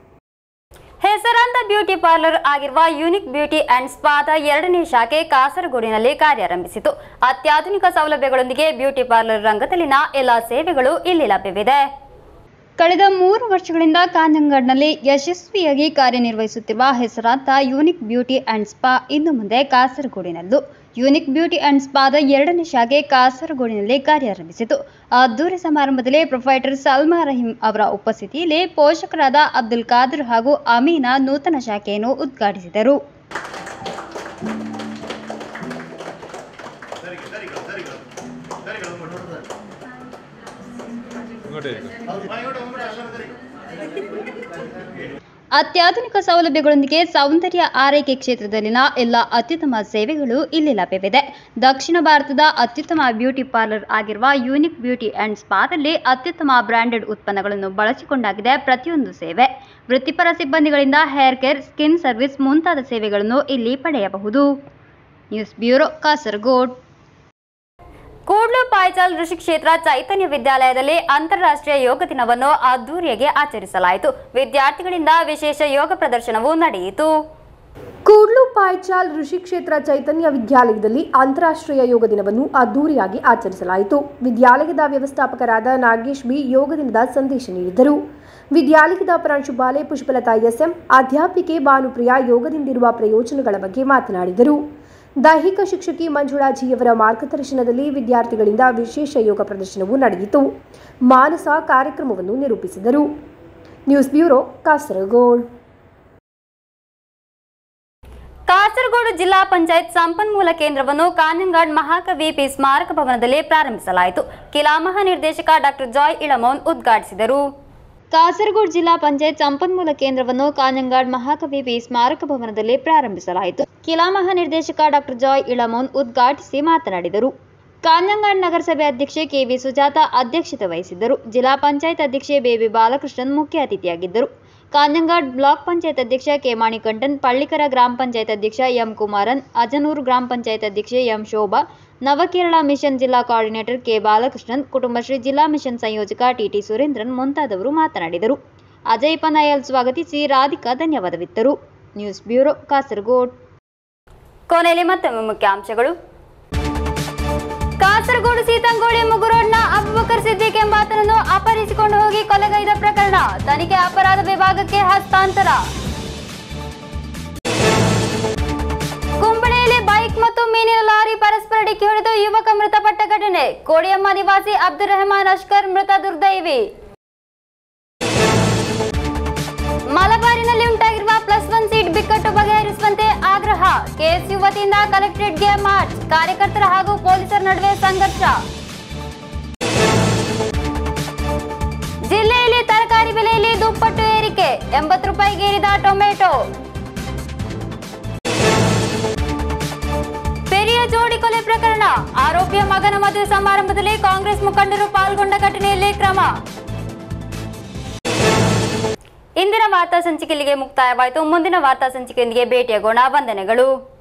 ಹೆಸರಾಂತ ಬ್ಯೂಟಿ ಪಾರ್ಲರ್ ಆಗಿರುವ ಯೂನಿಕ್ ಬ್ಯೂಟಿ ಅಂಡ್ ಸ್ಪಾದ ಎರಡನೇ ಶಾಖೆ ಕಾಸರಗೋಡಿನಲ್ಲಿ ಕಾರ್ಯಾರಂಭಿಸಿತು ಅತ್ಯಾಧುನಿಕ ಸೌಲಭ್ಯಗಳೊಂದಿಗೆ ಬ್ಯೂಟಿ ಪಾರ್ಲರ್ ರಂಗದಲ್ಲಿನ ಎಲ್ಲಾ ಸೇವೆಗಳು ಇಲ್ಲಿ ಲಭ್ಯವಿದೆ ಕಳೆದ ಮೂರು ವರ್ಷಗಳಿಂದ ಕಾಂಜಂಗಡ್ನಲ್ಲಿ ಯಶಸ್ವಿಯಾಗಿ ಕಾರ್ಯನಿರ್ವಹಿಸುತ್ತಿರುವ ಹೆಸರಾಂತ ಯೂನಿಕ್ ಬ್ಯೂಟಿ ಅಂಡ್ ಸ್ಪಾ ಇನ್ನು ಮುಂದೆ ಕಾಸರಗೋಡಿನಲ್ಲೂ ಯೂನಿಕ್ ಬ್ಯೂಟಿ ಅಂಡ್ ಸ್ಪಾದ ಎರಡನೇ ಶಾಖೆ ಕಾಸರಗೋಡಿನಲ್ಲಿ ಕಾರ್ಯಾರಂಭಿಸಿತು ಅದ್ದೂರಿ ಸಮಾರಂಭದಲ್ಲಿ ಪ್ರೊಫೈಟರ್ ಸಲ್ಮಾ ರಹೀಂ ಅವರ ಉಪಸ್ಥಿತಿಯಲ್ಲಿ ಪೋಷಕರಾದ ಅಬ್ದುಲ್ ಖಾದರ್ ಹಾಗೂ ಅಮೀನಾ ನೂತನ ಶಾಖೆಯನ್ನು ಉದ್ಘಾಟಿಸಿದರು ಅತ್ಯಾಧುನಿಕ ಸೌಲಭ್ಯಗಳೊಂದಿಗೆ ಸೌಂದರ್ಯ ಆರೈಕೆ ಕ್ಷೇತ್ರದಲ್ಲಿನ ಎಲ್ಲ ಅತ್ಯುತ್ತಮ ಸೇವೆಗಳು ಇಲ್ಲಿ ಲಭ್ಯವಿದೆ ದಕ್ಷಿಣ ಭಾರತದ ಅತ್ಯುತ್ತಮ ಬ್ಯೂಟಿ ಪಾರ್ಲರ್ ಆಗಿರುವ ಯೂನಿಕ್ ಬ್ಯೂಟಿ ಅಂಡ್ ಸ್ಪಾದಲ್ಲಿ ಅತ್ಯುತ್ತಮ ಬ್ರಾಂಡೆಡ್ ಉತ್ಪನ್ನಗಳನ್ನು ಬಳಸಿಕೊಂಡಾಗಿದೆ ಪ್ರತಿಯೊಂದು ಸೇವೆ ವೃತ್ತಿಪರ ಸಿಬ್ಬಂದಿಗಳಿಂದ ಹೇರ್ ಕೇರ್ ಸ್ಕಿನ್ ಸರ್ವಿಸ್ ಮುಂತಾದ ಸೇವೆಗಳನ್ನು ಇಲ್ಲಿ ಪಡೆಯಬಹುದು ನ್ಯೂಸ್ ಬ್ಯೂರೋ ಕಾಸರಗೋಡ್ ಕೂಡ್ಲು ಪಾಯ್ಚಾಲ್ ಋಷಿ ಕ್ಷೇತ್ರ ಚೈತನ್ಯ ವಿದ್ಯಾಲಯದಲ್ಲಿ ಅಂತಾರಾಷ್ಟ್ರೀಯ ಯೋಗ ದಿನವನ್ನು ಅದ್ದೂರಿಯಾಗಿ ಆಚರಿಸಲಾಯಿತು ವಿದ್ಯಾರ್ಥಿಗಳಿಂದ ವಿಶೇಷ ಯೋಗ ಪ್ರದರ್ಶನವೂ ನಡೆಯಿತು ಕೂಡ್ಲು ಪಾಯ್ಚಾಲ್ ಋಷಿ ಕ್ಷೇತ್ರ ಚೈತನ್ಯ ವಿದ್ಯಾಲಯದಲ್ಲಿ ಅಂತಾರಾಷ್ಟ್ರೀಯ ಯೋಗ ದಿನವನ್ನು ಅದ್ದೂರಿಯಾಗಿ ಆಚರಿಸಲಾಯಿತು ವಿದ್ಯಾಲಯದ ವ್ಯವಸ್ಥಾಪಕರಾದ ನಾಗೇಶ್ ಬಿ ಯೋಗ ದಿನದ ಸಂದೇಶ ನೀಡಿದರು ವಿದ್ಯಾಲಯದ ಪ್ರಾಂಶುಪಾಲೆ ಪುಷ್ಪಲತಾ ಎಸ್ಎಂ ಅಧ್ಯಾಪಿಕೆ ಭಾನುಪ್ರಿಯ ಯೋಗದಿಂದಿರುವ ಪ್ರಯೋಜನಗಳ ಬಗ್ಗೆ ಮಾತನಾಡಿದರು ದೈಹಿಕ ಶಿಕ್ಷಕಿ ಮಂಜುಳಾ ಜಿಯವರ ಮಾರ್ಗದರ್ಶನದಲ್ಲಿ ವಿದ್ಯಾರ್ಥಿಗಳಿಂದ ವಿಶೇಷ ಯೋಗ ಪ್ರದರ್ಶನವೂ ನಡೆಯಿತು ಮಾನಸ ಕಾರ್ಯಕ್ರಮವನ್ನು ನಿರೂಪಿಸಿದರು ನ್ಯೂಸ್ ಬ್ಯೂರೋ ಕಾಸರಗೋಡ್ ಕಾಸರಗೋಡು ಜಿಲ್ಲಾ ಪಂಚಾಯತ್ ಸಂಪನ್ಮೂಲ ಕೇಂದ್ರವನ್ನು ಕಾಂಜಂಗಾಡ್ ಮಹಾಕವಿ ಪಿ ಸ್ಮಾರಕ ಭವನದಲ್ಲಿ ಪ್ರಾರಂಭಿಸಲಾಯಿತು ಕಿಲಾ ಮಹಾನಿರ್ದೇಶಕ ಡಾಕ್ಟರ್ ಜಾಯ್ ಇಳಮೋನ್ ಉದ್ಘಾಟಿಸಿದರು ಕಾಸರಗೋಡು ಜಿಲ್ಲಾ ಪಂಚಾಯತ್ ಸಂಪನ್ಮೂಲ ಕೇಂದ್ರವನ್ನು ಕಾಂಜಂಗಾಡ್ ಮಹಾಕವಿ ಪಿ ಸ್ಮಾರಕ ಭವನದಲ್ಲಿ ಪ್ರಾರಂಭಿಸಲಾಯಿತು ಕಿಲಾ ಮಹಾನಿರ್ದೇಶಕ ಡಾಕ್ಟರ್ ಜಾಯ್ ಇಳಮೋನ್ ಉದ್ಘಾಟಿಸಿ ಮಾತನಾಡಿದರು ಕಾಂಜಂಗಾಡ್ ನಗರಸಭೆ ಅಧ್ಯಕ್ಷೆ ಕೆವಿ ಸುಜಾತ ಅಧ್ಯಕ್ಷತೆ ವಹಿಸಿದ್ದರು ಜಿಲ್ಲಾ ಪಂಚಾಯತ್ ಅಧ್ಯಕ್ಷೆ ಬೇಬಿ ಬಾಲಕೃಷ್ಣನ್ ಮುಖ್ಯ ಅತಿಥಿಯಾಗಿದ್ದರು ಕಾಂಜಂಗಾಡ್ ಬ್ಲಾಕ್ ಪಂಚಾಯತ್ ಅಧ್ಯಕ್ಷ ಕೆ ಮಾಣಿಕಂಠನ್ ಪಳ್ಳಿಕರ ಗ್ರಾಮ ಪಂಚಾಯತ್ ಅಧ್ಯಕ್ಷ ಎಂ ಕುಮಾರನ್ ಅಜನೂರು ಗ್ರಾಮ ಪಂಚಾಯತ್ ಅಧ್ಯಕ್ಷೆ ಎಂ ಶೋಭಾ ನವಕೇರಳ ಮಿಷನ್ ಜಿಲ್ಲಾ ಕೋಆರ್ಡಿನೇಟರ್ ಕೆ ಬಾಲಕೃಷ್ಣನ್ ಕುಟುಂಬಶ್ರೀ ಜಿಲ್ಲಾ ಮಿಷನ್ ಸಂಯೋಜಕ ಟಿಟಿ ಸುರೇಂದ್ರನ್ ಮುಂತಾದವರು ಮಾತನಾಡಿದರು ಅಜಯ್ ಪನಾಯಲ್ ಸ್ವಾಗತಿಸಿ ರಾಧಿಕಾ ಧನ್ಯವಾದವಿತ್ತರು ನ್ಯೂಸ್ ಬ್ಯೂರೋ ಕಾಸರಗೋಡ್ ಕೊನೆಯಲ್ಲಿ ಮತ್ತೊಮ್ಮೆ ಮುಖ್ಯಾಂಶಗಳು ಕಾಸರಗೋಡು ಸೀತಂಗೋಳಿ ಮುಗುರೋಡ್ನ ಅಬುಬಕರ್ ಸಿದ್ದಿಕ್ ಎಂಬಾತನನ್ನು ಅಪಹರಿಸಿಕೊಂಡು ಹೋಗಿ ಕೊಲೆಗೈದ ಪ್ರಕರಣ ತನಿಖೆ ಅಪರಾಧ ವಿಭಾಗಕ್ಕೆ ಹಸ್ತಾಂತರ ಕುಂಬಳೆಯಲ್ಲಿ ಬೈಕ್ ಬೈಕ್ ಮತ್ತು ಮೀನಿನ ಲಾರಿ ಪರಸ್ಪರ ಡಿಕ್ಕಿ ಹೊಡೆದು ಯುವಕ ಮೃತಪಟ್ಟ ಘಟನೆ ಕೋಡಿಯಮ್ಮ ನಿವಾಸಿ ಅಬ್ದುಲ್ ರೆಹಮಾನ್ ಅಷ್ಕರ್ ಮೃತ ದುರ್ದೈವಿ ಮಲಬಾರಿನಲ್ಲಿ ಉಂಟಾಗಿರುವ ಪ್ಲಸ್ ಒನ್ ಸೀಟ್ ಬಿಕ್ಕಟ್ಟು ಬಗೆಹರಿಸುವಂತೆ ಆಗ್ರಹ ಕೆಎಸ್ಯು ವತಿಯಿಂದ ಕಲೆಕ್ಟರೇಟ್ಗೆ ಮಾರ್ಚ್ ಕಾರ್ಯಕರ್ತರ ಹಾಗೂ ಪೊಲೀಸರ ನಡುವೆ ಸಂಘರ್ಷ ಜಿಲ್ಲೆಯಲ್ಲಿ ತರಕಾರಿ ಬೆಲೆಯಲ್ಲಿ ದುಪ್ಪಟ್ಟು ಏರಿಕೆ ಎಂಬತ್ತು ರೂಪಾಯಿಗೇರಿದ ಟೊಮೆಟೊ ಪೆರಿಯ ಜೋಡಿ ಕೊಲೆ ಪ್ರಕರಣ ಆರೋಪಿಯ ಮಗನ ಮದುವೆ ಸಮಾರಂಭದಲ್ಲಿ ಕಾಂಗ್ರೆಸ್ ಮುಖಂಡರು ಪಾಲ್ಗೊಂಡ ಘಟನೆಯಲ್ಲಿ ಕ್ರಮ ಇಂದಿನ ವಾರ್ತಾ ಸಂಚಿಕೆಯಲ್ಲಿಗೆ ಮುಕ್ತಾಯವಾಯಿತು ಮುಂದಿನ ವಾರ್ತಾ ಸಂಚಿಕೆಯೊಂದಿಗೆ ಭೇಟಿಯಾಗೋಣ ವಂದನೆಗಳು